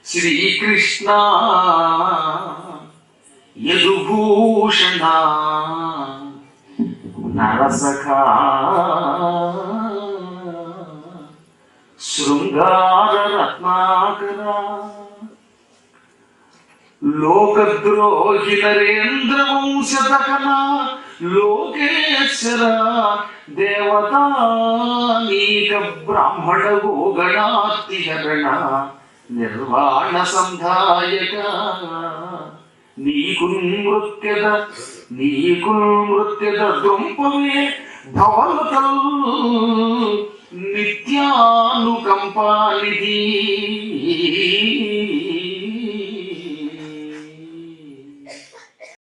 శ్రీకృష్ణ యదుభూషణ నరసఖా శృంగార రత్నాకరా లోకద్రోహి నరేంద్ర వంశతకన లోకేశ్వర దేవతానీక బ్రాహ్మణ గోగణాతిహరణ నిర్వాణ సంధాయక నీకు నృత్యద నీకు నృత్యద దృంపమే భవలతల్ నిత్యానుకంపానిధి